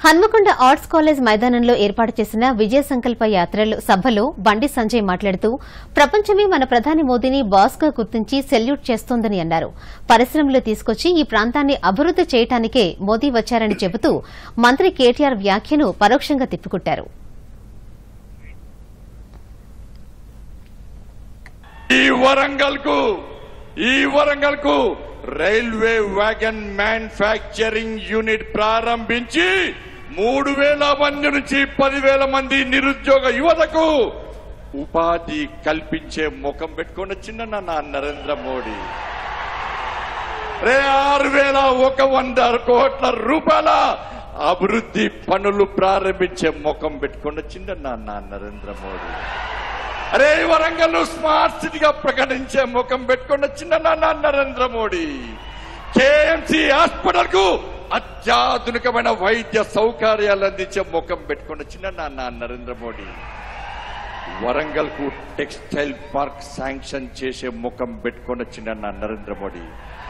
Hanamkonda arts college మైదానంలో ఏర్పాటు చేసిన విజయ సంకల్ప యాత్రలు సభలో బండి సంజయ్ మాట్లాడుతూ ప్రపంచమే మన ప్రధాని మోదీని బాస్ గా గుర్తించి సెల్యూట్ చేస్తోందని అన్నారు పరిశ్రమలు తీసుకొచ్చి ఈ ప్రాంతాన్ని అభివృద్ది చేయటానికే మోదీ వచ్చారని చెబుతూ మంత్రి కేటీఆర్ వ్యాఖ్యను పరోక్షంగా తిప్పికొట్టారు ఈ వరంగల్ కు ఈ వరంగల్ కు రైల్వే వ్యాగన్ మ్యానుఫ్యాక్చరింగ్ యూనిట్ ప్రారంభించి మూడు వేల మంది నుంచి పదివేల మంది నిరుద్యోగ యువతకు ఉపాధి కల్పించే ముఖం పెట్టుకొని వచ్చిండ నా నరేంద్ర మోడీ రే ఆరు వేల ఒక వంద కోట్ల రూపాయల అభివృద్ధి పనులు ప్రారంభించే ముఖం పెట్టుకొని వచ్చిండ నా నరేంద్ర మోడీ అరే వరంగల్ స్మార్ట్ సిటీగా ప్రకటించే ముఖం పెట్టుకొని వచ్చిండ నా నరేంద్ర మోడీ కేఎంసి హాస్పిటల్ కు అత్యాధునికమైన వైద్య సౌకర్యాలు అందించే ముఖం పెట్టుకొని వచ్చిండ నా నరేంద్ర మోడీ వరంగల్ కు టెక్స్టైల్ పార్క్ శాంక్షన్ చేసే ముఖం పెట్టుకొని వచ్చిండ నా నరేంద్ర మోడీ